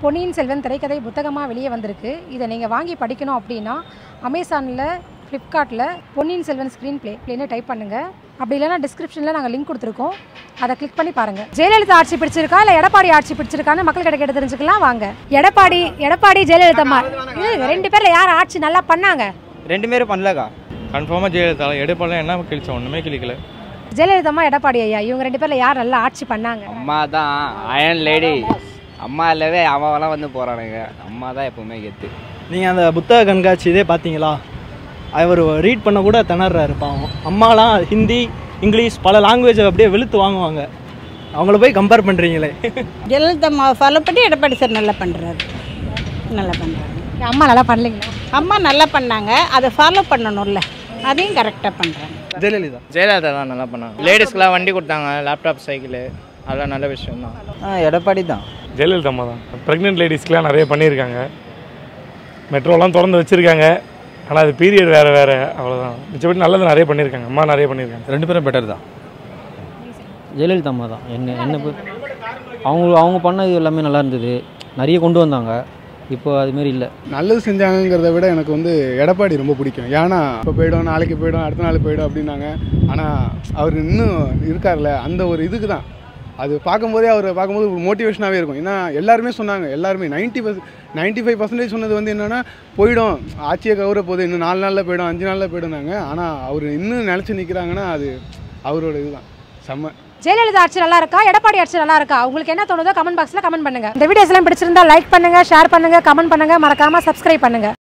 பொன்னியின் செல்வன் திரைக்கதை புத்தகமாக வெளியே வந்திருக்கு இதை நீங்கள் வாங்கி படிக்கணும் அப்படின்னா அமேசானில் ஃப்ளிப்கார்ட்டில் பொன்னியின் செல்வன் ஸ்க்ரீன் ப்ளே ப்ளேன்னு டைப் பண்ணுங்கள் அப்படி இல்லைன்னா டிஸ்கிரிப்ஷனில் நாங்கள் லிங்க் கொடுத்துருக்கோம் அதை கிளிக் பண்ணி பாருங்கள் ஜெயலலிதா ஆட்சி பிடிச்சிருக்கா இல்லை எடப்பாடி ஆட்சி பிடிச்சிருக்கான்னு மக்கள் கிட்ட கேட்டு தெரிஞ்சுக்கலாம் வாங்க எடப்பாடி எடப்பாடி ஜெயலலிதா அம்மா இது ரெண்டு பேரில் யார் ஆட்சி நல்லா பண்ணாங்க ரெண்டு பேரும் பண்ணலக்கா கன்ஃபார்மாக ஜெயலலிதா எடுப்பாலாம் என்ன கிழிச்சோம் ஒன்றுமே கிழிக்கல ஜெயலலிதா அம்மா எடப்பாடி ஐயா இவங்க ரெண்டு பேரில் யார் நல்லா ஆட்சி பண்ணாங்க அம்மா தான் அயன் லேடி அம்மா இல்லவே அவன்லாம் வந்து போகிறானுங்க அம்மா தான் எப்பவுமே கெத்து நீங்கள் அந்த புத்தக கண்காட்சி இதே பார்த்தீங்களா அவர் ரீட் பண்ண கூட திணறாரு பாவம் அம்மாலாம் ஹிந்தி இங்கிலீஷ் பல லாங்குவேஜை அப்படியே வெளுத்து வாங்குவாங்க அவங்கள போய் கம்பேர் பண்ணுறீங்களே ஜெயலலிதா அம்மா ஃபாலோ பண்ணி எடப்பாடி சார் நல்லா பண்ணுறாரு நல்லா பண்ணுறாரு அம்மா நல்லா பண்ணலைங்களா அம்மா நல்லா பண்ணாங்க அதை ஃபாலோ பண்ணணும்ல அதையும் கரெக்டாக பண்ணுறாங்க ஜெயலலிதா ஜெயலலிதா தான் நல்லா பண்ணாங்க லேடிஸ்க்குலாம் வண்டி கொடுத்தாங்க லேப்டாப் சைக்கிள் அதெல்லாம் நல்ல விஷயம் தான் எடப்பாடி தான் ஜெயலலிதா அம்மா தான் ப்ரெக்னென்ட் லேடிஸ்க்குலாம் நிறைய பண்ணியிருக்காங்க மெட்ரோலாம் திறந்து வச்சுருக்காங்க ஆனால் அது பீரியட் வேறு வேறு அவ்வளோதான் மிச்சப்படி நல்லது நிறைய பண்ணியிருக்காங்க அம்மா நிறைய பண்ணியிருக்காங்க ரெண்டு பேரும் பெட்டர் தான் ஜெயலலிதா அம்மா தான் என்ன என்ன பொ- அவங்க அவங்க பண்ணது எல்லாமே நல்லா இருந்தது நிறைய கொண்டு வந்தாங்க இப்போ அதுமாரி இல்லை நல்லது செஞ்சாங்கங்கிறத விட எனக்கு வந்து எடப்பாடி ரொம்ப பிடிக்கும் ஏன்னா இப்போ போயிடும் நாளைக்கு போயிடும் அடுத்த நாள் போயிடும் அப்படின்னாங்க ஆனால் அவர் இன்னும் இருக்கார்ல அந்த ஒரு இதுக்கு தான் அது பார்க்கும்போதே அவர் பார்க்கும்போது ஒரு மோட்டிவேஷனாகவே இருக்கும் ஏன்னா எல்லாருமே சொன்னாங்க எல்லாருமே ninety percent ninety five percentage சொன்னது வந்து என்னென்னா போயிடும் ஆட்சியை கவுர போகுது இன்னும் நாலு நாளில் போயிடும் அஞ்சு நாளில் போயிடும்னாங்க ஆனால் அவர் இன்னும் நினச்சி நிற்கிறாங்கன்னா அது அவரோட இதுதான் செம்ம ஜெயலலிதா ஆட்சி நல்லா இருக்கா எடப்பாடி ஆட்சி நல்லா இருக்கா உங்களுக்கு என்ன தோணுதோ கமெண்ட் பாக்ஸ்ல கமெண்ட் பண்ணுங்க இந்த வீடியோஸ் எல்லாம் பிடிச்சிருந்தா லைக் பண்ணுங்க ஷேர் பண்ணுங்க கமெண்ட் பண்ணுங்க மறக்காம சப்ஸ்கிரைப் பண்ணுங்க